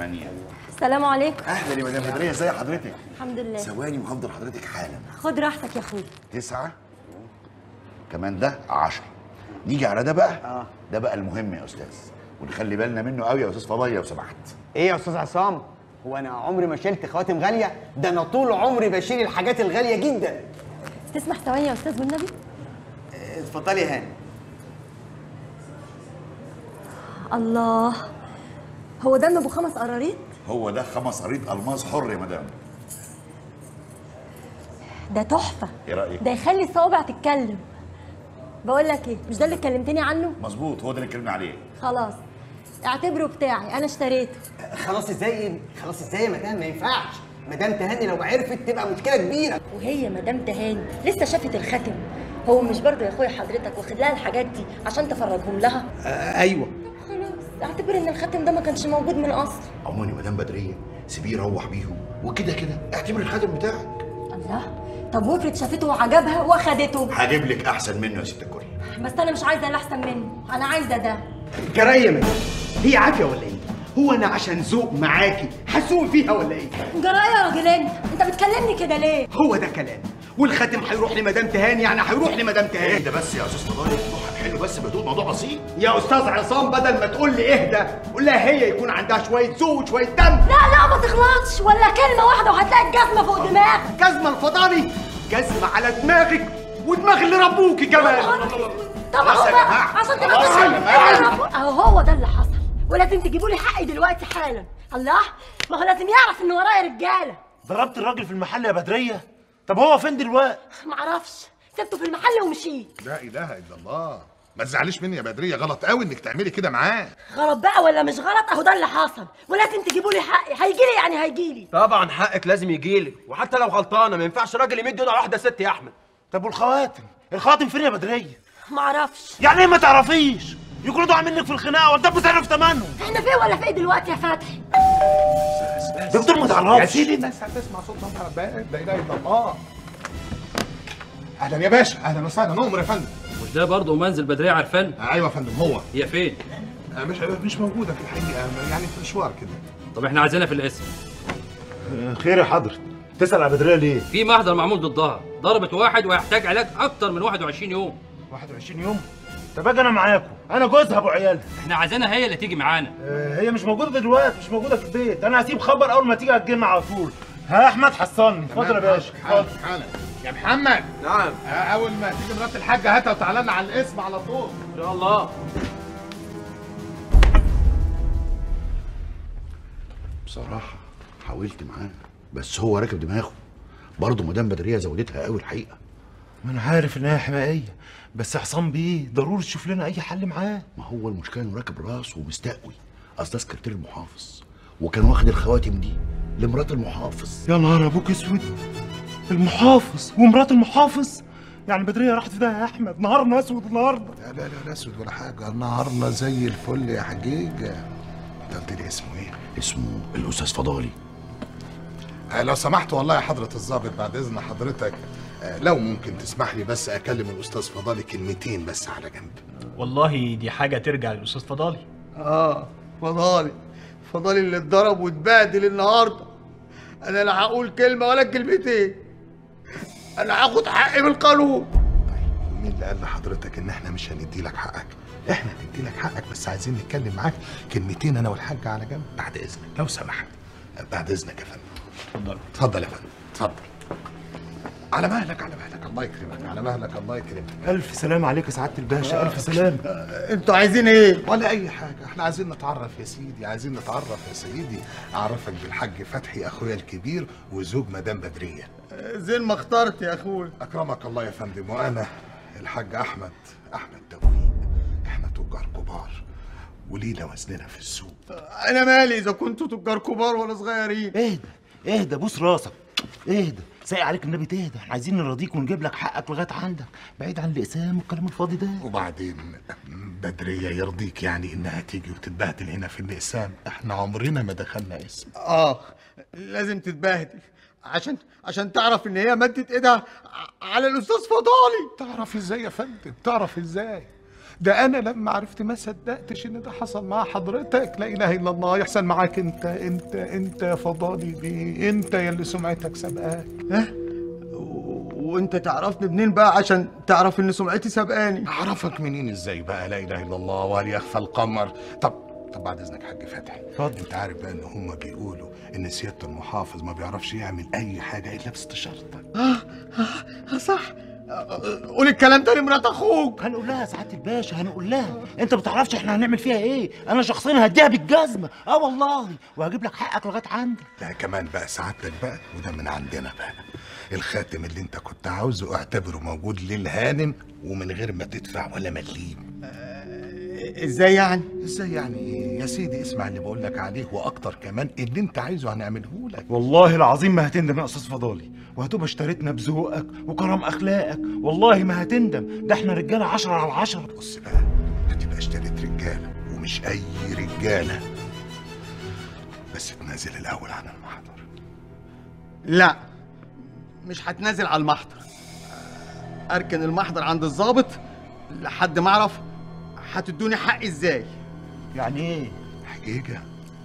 8 السلام عليكم اهلا يا مدام بدريه ازي حضرتك الحمد لله ثواني وهفضل حضرتك حالا خد راحتك يا اخويا تسعة كمان ده عشرة نيجي على ده بقى اه ده بقى المهم يا استاذ ونخلي بالنا منه قوي يا استاذ فضية لو سمحت ايه يا استاذ عصام هو انا عمري ما شلت خواتم غاليه ده انا طول عمري بشيل الحاجات الغاليه جدا تسمح ثواني يا استاذ والنبي اتفضلي يا هاني الله هو دم ابو خمس قراريط هو ده خمس قريط الماس حر يا مدام ده تحفه ايه رايك ده يخلي الصوابع تتكلم بقول لك ايه مش ده اللي كلمتني عنه مظبوط هو ده اللي اتكلمنا عليه خلاص اعتبره بتاعي انا اشتريته خلاص ازاي خلاص ازاي يا مدام ما ينفعش مدام تهاني لو عرفت تبقى مشكله كبيره وهي مدام تهاني لسه شافت الخاتم هو مش برضه يا اخويا حضرتك واخد لها الحاجات دي عشان تفرجهم لها آه ايوه خلاص اعتبر ان الخاتم ده ما كانش موجود من الاصل عموما يا مدام بدرية سيبيه يروح بيهم وكده كده اعتبر الخاتم بتاعك الله طب وافرض شافته وعجبها واخدته هجيب لك احسن منه يا ست الكل بس انا مش عايزه اللي احسن منه انا عايزه ده جرايه مني هي عافيه ولا ايه هو انا عشان ذوق معاكي هسوق فيها ولا ايه جرايه يا راجل انت انت بتكلمني كده ليه هو ده كلام والخاتم هيروح لمدام تهاني يعني هيروح لمدام تهاني اهدى بس يا استاذ فضية الموضوع هنحله بس بهدوء موضوع بسيط يا استاذ عصام بدل ما تقول لي اهدى قول لها هي يكون عندها شويه ذوق وشويه دم لا لا ما تغلطش ولا كلمه واحده وهتلاقي الجزمه فوق دماغك جزمه الفضاني جزمه على دماغك ودماغ اللي ربوكي كمان طب خلاص اهو يا بقى جماعة. عشان تبقى خلاص يا فاهم. جماعة. اهو هو ده اللي حصل ولازم تجيبوا لي حقي دلوقتي حالا الله ما هو لازم يعرف ان ورايا رجاله ضربت الراجل في المحل يا بدريه طب هو فين دلوقتي معرفش سبته في المحل ومشيت لا اله الا الله ما تزعليش مني يا بدريه غلط قوي انك تعملي كده معاه غلط بقى ولا مش غلط اهو ده اللي حصل ولازم تجيبوا لي حقي هيجي لي يعني هيجي لي طبعا حقك لازم يجيلك وحتى لو غلطانه ما ينفعش راجل يمد ايده على واحده ست يا احمد طب والخواتم الخواتم فين يا بدريه معرفش يعني ايه ما تعرفيش يكونوا ضاع منك في الخناقه وانت بتعرف ثمنهم احنا فين ولا في ايه دلوقتي يا فتحي دكتور ما تعرفش يا سيدي الناس هتسمع صوت مطر باب لا اله الا الله اهلا يا باشا اهلا وسهلا نؤمر يا فندم مش ده برضه منزل بدرية عرفان ايوه يا فندم هو هي فين آه، مش مش موجوده في الحقيقه يعني في مشوار كده طب احنا عايزينها في الاسم خير يا حضرة تسأل على بدريه ليه في محضر معمول ضدها ضربت واحد ويحتاج علاج اكتر من 21 يوم 21 يوم طب اجي انا معاكم انا جوزها ابو عيالها احنا عايزينها هي اللي تيجي معانا آه، هي مش موجوده دلوقتي مش موجوده في البيت انا هسيب خبر اول ما تيجي هتجينا على طول ها احمد حصلني اتفضل يا باشا حالا اتفضل حالا يا محمد نعم آه، اول ما تيجي مرات الحاجه هاتها وتعالى لنا على الاسم على طول ان شاء الله بصراحة حاولت معاه بس هو راكب دماغه برضه مدام بدرية زودتها قوي الحقيقة ما انا عارف ان هي حمائيه بس حسام بيه ضروري تشوف لنا اي حل معاه ما هو المشكلة انه راكب راسه ومستقوي اصل ده سكرتير المحافظ وكان واخد الخواتم دي لمرات المحافظ يا نهار ابوك اسود المحافظ ومرات المحافظ يعني بدريه راحت في ده يا احمد نهارنا اسود النهارده لا لا لا لا اسود ولا حاجه نهارنا زي الفل يا حجيج انت قلت لي اسمه ايه؟ اسمه الاستاذ فضالي آه، لو سمحت والله يا حضرة الضابط بعد إذن حضرتك آه، لو ممكن تسمح لي بس أكلم الأستاذ فضالي كلمتين بس على جنب والله دي حاجة ترجع للأستاذ فضالي اه فضالي فضالي اللي اتضرب واتبهدل النهارده انا لا هقول كلمه ولا كلمتين انا هاخد حقي بالقانون ومين اللي قال لحضرتك إن إحنا مش هندي لك حقك؟ إحنا هندي لك حقك بس عايزين نتكلم معاك كلمتين أنا والحاج على جنب بعد إذنك لو سمحت آه، بعد إذنك يا فندم اتفضل اتفضل يا فندم اتفضل على مهلك على مهلك الله يكرمك على مهلك الله يكرمك الف سلام عليك يا سعاده الباشا الف سلام انتوا عايزين ايه ولا اي حاجه احنا عايزين نتعرف يا سيدي عايزين نتعرف يا سيدي اعرفك بالحاج فتحي اخويا الكبير وزوج مدام بدريه زين ما اخترت يا اخويا اكرمك الله يا فندم وانا الحاج احمد احمد توفيق احنا تجار كبار ولينا وزننا في السوق انا مالي اذا كنتوا تجار كبار ولا صغيرين اهدى اهدى بوس راسك اهدى سايق عليك النبي تهدى احنا عايزين نرضيك ونجيب لك حقك لغايه عندك بعيد عن الاقسام والكلام الفاضي ده وبعدين بدريه يرضيك يعني انها تيجي وتتبهدل هنا في الاقسام احنا عمرنا ما دخلنا اسم اه لازم تتبهدل عشان عشان تعرف ان هي مدت ايدها ع- على الاستاذ فضالي تعرف ازاي يا فندم تعرف ازاي ده انا لما عرفت ما صدقتش ان ده حصل مع حضرتك لا اله الا الله يحصل معاك انت انت انت يا فضالي بيه انت يا اللي سمعتك سبقاك و- وانت تعرفني منين بقى عشان تعرف ان سمعتي سبقاني اعرفك منين ازاي بقى لا اله الا الله وهل يخفى القمر طب طب بعد اذنك حاج فتحي اتفضل. انت عارف بقى ان هم بيقولوا ان سياده المحافظ ما بيعرفش يعمل اي حاجه الا باستشارتك آه صح آه، قول الكلام ده لمرات اخوك هنقول لها سعاده الباشا هنقول لها انت ما بتعرفش احنا هنعمل فيها ايه انا شخصيا هديها بالجزمه اه والله وهجيب لك حقك لغايه عندك لا كمان بقى سعادتك بقى وده من عندنا بقى الخاتم اللي انت كنت عاوزه اعتبره موجود للهانم ومن غير ما تدفع ولا مليم ازاي يعني ازاي يعني ايه يا سيدي اسمع اللي بقول لك عليه واكتر كمان اللي انت عايزه هنعمله لك والله العظيم ما هتندم يا استاذ فضالي وهتبقى اشتريتنا بذوقك وكرم اخلاقك والله ما هتندم ده احنا رجاله عشرة على عشرة بص بقى هتبقى اشتريت رجاله ومش اي رجاله بس تنازل الاول عن المحضر لا مش هتنازل على المحضر اركن المحضر عند الضابط لحد ما اعرف هتدوني حقي ازاي يعني ايه حقيقه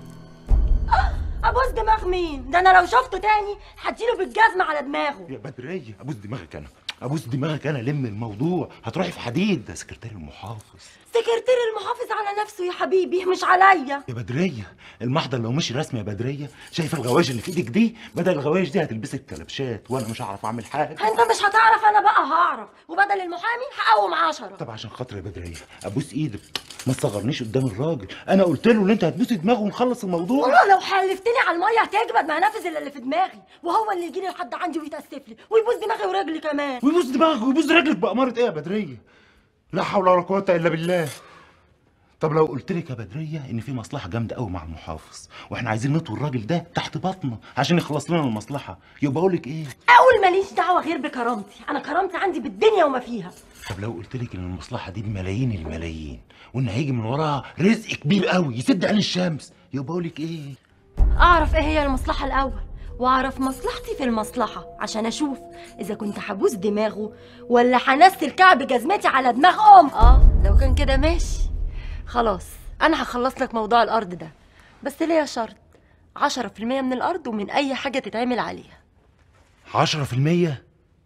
ابوس دماغ مين ده انا لو شفته تاني هديله بالجزمه على دماغه يا بدريه ابوس دماغك انا ابوس دماغك انا لم الموضوع هتروحي في حديد ده سكرتير المحافظ سكرتير المحافظ على نفسه يا حبيبي مش عليا يا بدريه المحضر لو مشي رسمي يا بدريه شايفه الغوايش اللي في ايدك دي بدل الغوايش دي هتلبسك كلبشات وانا مش هعرف اعمل حاجه انت مش هتعرف انا بقى هعرف وبدل المحامي هقوم عشرة طب عشان خاطر يا بدريه ابوس ايدك ما تصغرنيش قدام الراجل انا قلت له ان انت هتبوسي دماغه ونخلص الموضوع والله لو حلفتني على الميه هتجمد ما هنفذ اللي في دماغي وهو اللي يجي لي لحد عندي ويتاسف لي ويبوس دماغي ورجلي كمان ويبوس دماغك ويبوس رجلك بأمارة ايه يا بدريه لا حول ولا قوه الا بالله طب لو قلت لك يا بدريه ان في مصلحه جامده قوي مع المحافظ واحنا عايزين نطوي الراجل ده تحت بطنه عشان يخلص لنا المصلحه يبقى اقول لك ايه اقول ماليش دعوه غير بكرامتي انا كرامتي عندي بالدنيا وما فيها طب لو قلت لك ان المصلحه دي بملايين الملايين وان هيجي من وراها رزق كبير قوي يسد عين الشمس يبقى اقول لك ايه اعرف ايه هي المصلحه الاول واعرف مصلحتي في المصلحه عشان اشوف اذا كنت هبوس دماغه ولا هنسل كعب جزمتي على دماغ ام اه لو كان كده ماشي خلاص انا هخلص لك موضوع الارض ده بس ليا شرط عشرة في المية من الأرض ومن أي حاجة تتعمل عليها عشرة في المية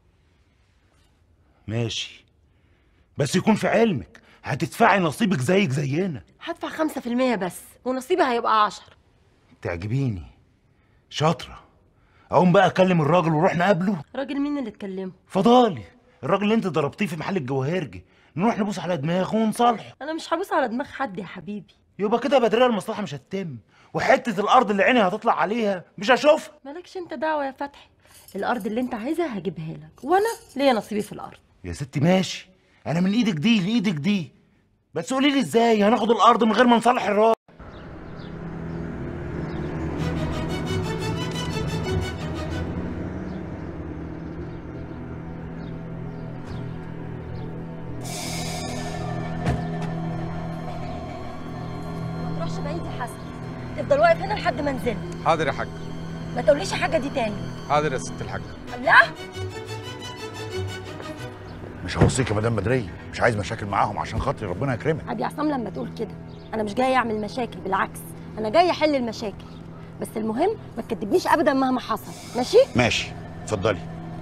ماشي بس يكون في علمك هتدفعي نصيبك زيك زينا هدفع خمسة في المية بس ونصيبي هيبقى عشرة تعجبيني شاطرة أقوم بقى أكلم الراجل ونروح نقابله راجل مين اللي اتكلمه فضالي الراجل اللي أنت ضربتيه في محل الجواهرجي نروح نبوس على دماغه ونصالحه أنا مش هبوس على دماغ حد يا حبيبي يبقى كده بدريه المصلحة مش هتتم وحتة الأرض اللي عيني هتطلع عليها مش هشوفها مالكش انت دعوة يا فتحي الأرض اللي انت عايزها هجيبها لك وأنا ليا نصيبي في الأرض يا ستي ماشي أنا من إيدك دي لإيدك دي بس قولي لي إزاي هناخد الأرض من غير ما نصالح الراجل ما تروحش بعيد يا حسن تفضل واقف هنا لحد ما انزل حاضر يا حاج ما تقوليش حاجة دي تاني حاضر يا ست الحاج لا مش هوصيك يا مدام بدريه مش عايز مشاكل معاهم عشان خاطري ربنا يكرمك ابي عصام لما تقول كده انا مش جاي اعمل مشاكل بالعكس انا جاي احل المشاكل بس المهم ما تكدبنيش ابدا مهما حصل ماشي ماشي اتفضلي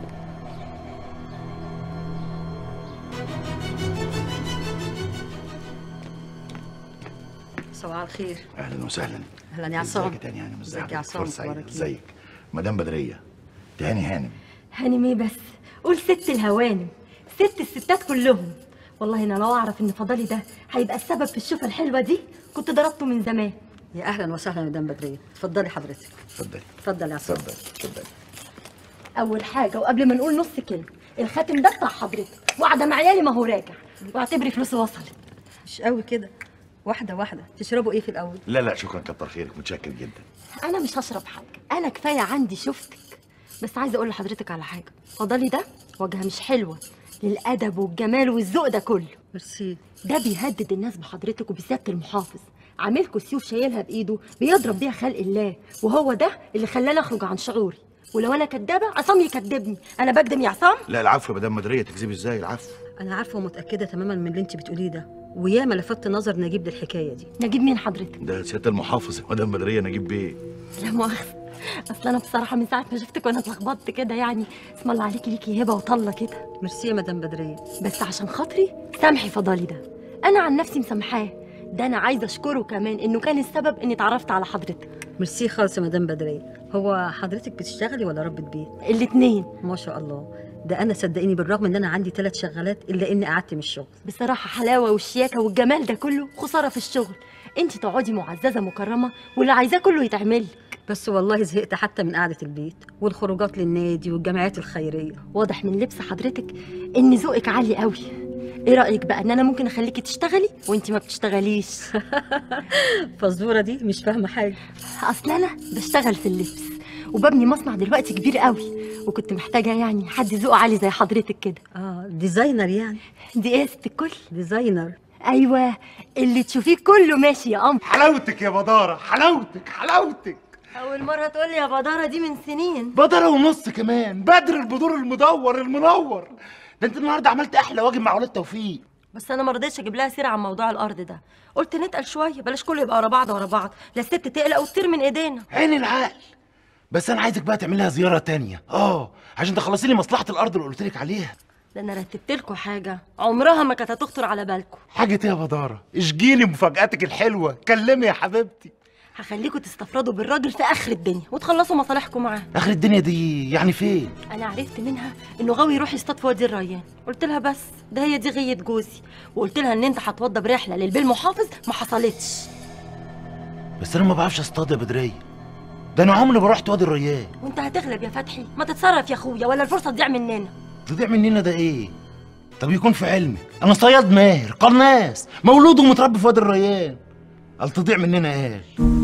صباح الخير اهلا وسهلا اهلا يا عصام ازيك يا تاني هانم ازيك ازيك يا عصام فرصة سعيدة. اخبارك ايه ازيك مدام بدريه تهاني هانم هانم ايه بس قول ست الهوانم ست الستات كلهم والله انا لو اعرف ان فضلي ده هيبقى السبب في الشوفه الحلوه دي كنت ضربته من زمان يا اهلا وسهلا يا مدام بدريه اتفضلي حضرتك اتفضلي اتفضل يا عصام اتفضلي اتفضلي اول حاجه وقبل ما نقول نص كلمه الخاتم ده بتاع حضرتك وعدم عيالي ما هو راجع واعتبري فلوسي وصلت مش قوي كده واحده واحده تشربوا ايه في الاول لا لا شكرا كتر خيرك متشكر جدا انا مش هشرب حاجه انا كفايه عندي شفتك بس عايزه اقول لحضرتك على حاجه فضلي ده وجهه مش حلوه للادب والجمال والذوق ده كله ميرسي ده بيهدد الناس بحضرتك وبسياده المحافظ عاملكوا سيوف شايلها بايده بيضرب بيها خلق الله وهو ده اللي خلاني اخرج عن شعوري ولو انا كدابه عصام يكدبني انا بكدب يا عصام لا العفو يا مدام بدريه تكذبي ازاي العفو انا عارفه ومتاكده تماما من اللي انت بتقوليه ده وياما لفت نظر نجيب للحكايه دي نجيب مين حضرتك ده سياده المحافظ يا مدام بدريه نجيب بيه لا مؤاخذة اصل انا بصراحة من ساعة ما شفتك وانا اتلخبطت كده يعني اسم الله عليكي ليكي هبة وطلة كده ميرسي يا مدام بدريه بس عشان خاطري سامحي فضالي ده انا عن نفسي مسامحاه ده انا عايزه اشكره كمان انه كان السبب اني اتعرفت على حضرتك ميرسي خالص يا مدام بدريه هو حضرتك بتشتغلي ولا ربة بيت الاتنين ما شاء الله ده انا صدقيني بالرغم ان انا عندي ثلاث شغالات الا اني قعدت من الشغل بصراحه حلاوه والشياكه والجمال ده كله خساره في الشغل انت تقعدي معززه مكرمه واللي عايزاه كله يتعمل بس والله زهقت حتى من قعده البيت والخروجات للنادي والجمعيات الخيريه واضح من لبس حضرتك ان ذوقك عالي قوي ايه رايك بقى ان انا ممكن اخليكي تشتغلي وانت ما بتشتغليش فالزوره دي مش فاهمه حاجه اصل انا بشتغل في اللبس وببني مصنع دلوقتي كبير قوي وكنت محتاجه يعني حد ذوقه عالي زي حضرتك كده اه ديزاينر يعني دي ايه يا ست الكل ديزاينر ايوه اللي تشوفيه كله ماشي يا قمر حلاوتك يا بداره حلاوتك حلاوتك اول مره تقول لي يا بداره دي من سنين بدره ونص كمان بدر البدور المدور المنور ده انت النهارده عملت احلى واجب مع ولاد توفيق بس انا ما رضيتش اجيب لها سيره عن موضوع الارض ده قلت نتقل شويه بلاش كله يبقى ورا بعض ورا بعض لا الست تقلق وتطير من ايدينا عين العقل بس انا عايزك بقى تعمل لها زياره تانية اه عشان تخلصي لي مصلحه الارض اللي قلت لك عليها ده انا رتبت لكم حاجه عمرها ما كانت هتخطر على بالكم حاجه ايه يا بداره اشجيني مفاجاتك الحلوه كلمي يا حبيبتي هخليكم تستفردوا بالراجل في اخر الدنيا وتخلصوا مصالحكم معاه اخر الدنيا دي يعني فين انا عرفت منها انه غاوي يروح يصطاد في وادي الريان قلت لها بس ده هي دي غيه جوزي وقلت لها ان انت هتوضى برحله للبيه المحافظ ما حصلتش بس انا ما بعرفش اصطاد يا بدريه ده انا عمري ما رحت وادي الريان وانت هتغلب يا فتحي ما تتصرف يا اخويا ولا الفرصه تضيع مننا تضيع مننا ده ايه طب يكون في علمك انا صياد ماهر قناص مولود ومتربي في وادي الريان قال تضيع مننا قال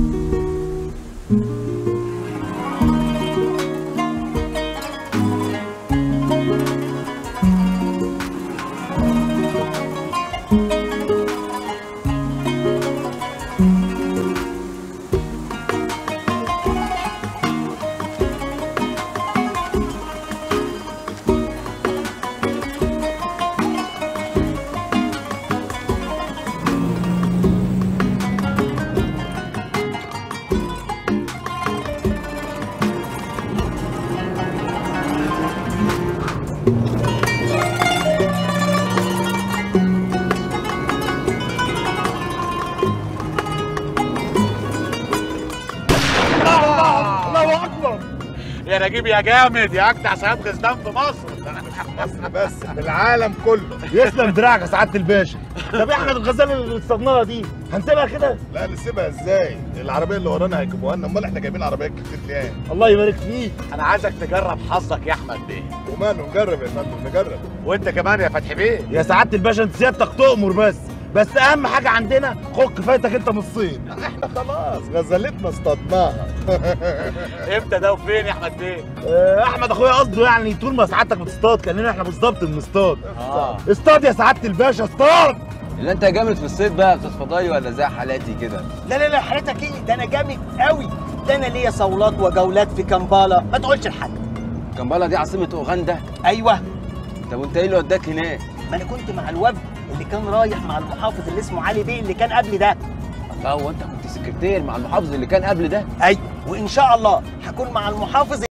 الله اكبر يا نجيب يا جامد يا اجدع صياد غزلان في مصر مصر بس بالعالم كله يسلم دراعك يا سعاده الباشا طب احنا الغزاله اللي اصطادناها دي هنسيبها كده لا نسيبها ازاي العربيه اللي ورانا هيجيبوها لنا امال احنا جايبين عربيات كتير ليه الله يبارك فيك انا عايزك تجرب حظك يا احمد بيه وماله نجرب يا فندم نجرب وانت كمان يا فتحي بيه يا سعاده الباشا انت سيادتك تؤمر بس بس اهم حاجه عندنا خد كفايتك انت نصين احنا خلاص غزلتنا اصطادناها امتى ده وفين يا احمد بيه آه، احمد اخويا قصده يعني طول ما سعادتك بتصطاد كاننا احنا بالظبط بنصطاد اه اصطاد يا سعاده الباشا اصطاد اللي انت جامد في الصيد بقى يا استاذ فضايل ولا زي حالاتي كده لا لا لا حضرتك ايه ده انا جامد قوي ده انا ليا صولات وجولات في كمبالا ما تقولش لحد كمبالا دي عاصمه اوغندا ايوه طب وانت ايه اللي وداك هناك ما انا كنت مع الوفد اللي كان رايح مع المحافظ اللي اسمه علي بيه اللي كان قبل ده اه وانت كنت سكرتير مع المحافظ اللي كان قبل ده ايوه وان شاء الله هكون مع المحافظ